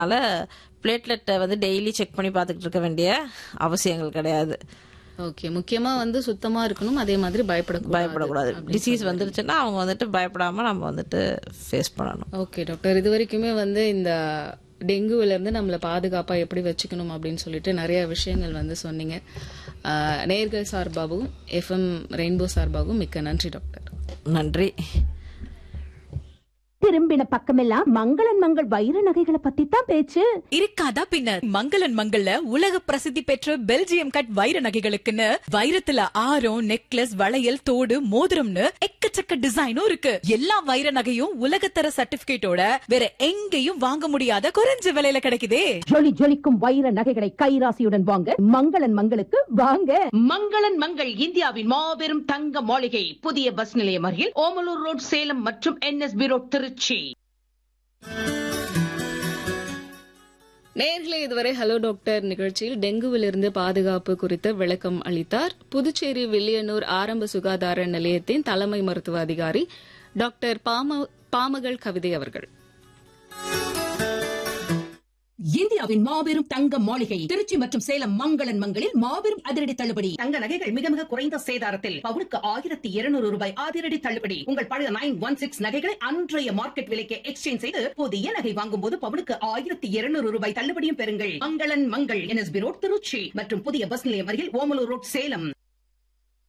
அதனால பிளேட்லெட்டை வந்து daily check பண்ணி பார்த்துக்கிட்டு இருக்க வேண்டிய அவசியங்கள் கிடையாது ஓகே முக்கியமா வந்து சுத்தமா இருக்கணும் அதே மாதிரி பயப்படக்கூடாது பயப்படக்கூடாது டிசீஸ் வந்துருச்சுன்னா அவங்க வந்துட்டு பயப்படாம நம்ம வந்துட்டு ஃபேஸ் பண்ணணும் ஓகே டாக்டர் இது வரைக்குமே வந்து இந்த டெங்குவில இருந்து நம்மளை பாதுகாப்பா எப்படி வச்சுக்கணும் அப்படின்னு சொல்லிட்டு நிறைய விஷயங்கள் வந்து சொன்னீங்க ஆஹ், நேர்கள் சார்பாகவும் எஃப்எம் ரெயின்போ சார்பாகவும் மிக்க நன்றி டாக்டர் நன்றி திரும்பின பக்கமெல்லாம் மங்களன் மங்கள் வைர நகைகளை பத்தி தான் பேச்சு இருக்காதா பின்ன மங்களன் மங்கள்ல உலக பிரசித்தி பெற்ற பெல்ஜியம் கட் வைர நகைகளுக்குன்னு வைரத்துல ஆரம் நெக்லஸ் வளையல் தோடு மோதிரம்னு எக்கச்சக்க டிசைனும் இருக்கு எல்லா வைர நகையும் உலகத்தர சர்டிபிகேட்டோட வேற எங்கேயும் வாங்க முடியாத குறைஞ்ச விலையில கிடைக்குதே ஜொலி ஜொலிக்கும் வைர நகைகளை கைராசியுடன் வாங்க மங்களன் மங்களுக்கு வாங்க மங்களன் மங்கள் இந்தியாவின் மாபெரும் தங்க மாளிகை புதிய பஸ் நிலையம் அருகில் ஓமலூர் ரோட் சேலம் மற்றும் என்எஸ்பி ரோட் திருச்சி நேர்களே இதுவரை ஹலோ டாக்டர் நிகழ்ச்சியில் டெங்குவிலிருந்து பாதுகாப்பு குறித்த விளக்கம் அளித்தார் புதுச்சேரி வில்லியனூர் ஆரம்ப சுகாதார நிலையத்தின் தலைமை மருத்துவ அதிகாரி டாக்டர் பாம பாமகள் கவிதை அவர்கள் இந்தியாவின் மாபெரும் தங்க மாளிகை திருச்சி மற்றும் சேலம் மங்களன் மங்களில் மாபெரும் அதிரடி தள்ளுபடி தங்க நகைகள் மிக மிக குறைந்த சேதாரத்தில் பவுனுக்கு ஆயிரத்தி இருநூறு ரூபாய் அதிரடி தள்ளுபடி உங்கள் பழைய நைன் ஒன் சிக்ஸ் நகைகளை அன்றைய மார்க்கெட் விலைக்கு எக்ஸ்சேஞ்ச் செய்து புதிய நகை வாங்கும் போது பவுனுக்கு ஆயிரத்தி இருநூறு ரூபாய் தள்ளுபடியும் பெறுங்கள் மங்களன் மங்கள் என்எஸ்பி ரோட் திருச்சி மற்றும் புதிய பஸ் நிலையம் அருகில் ஓமலூர் ரோட் சேலம்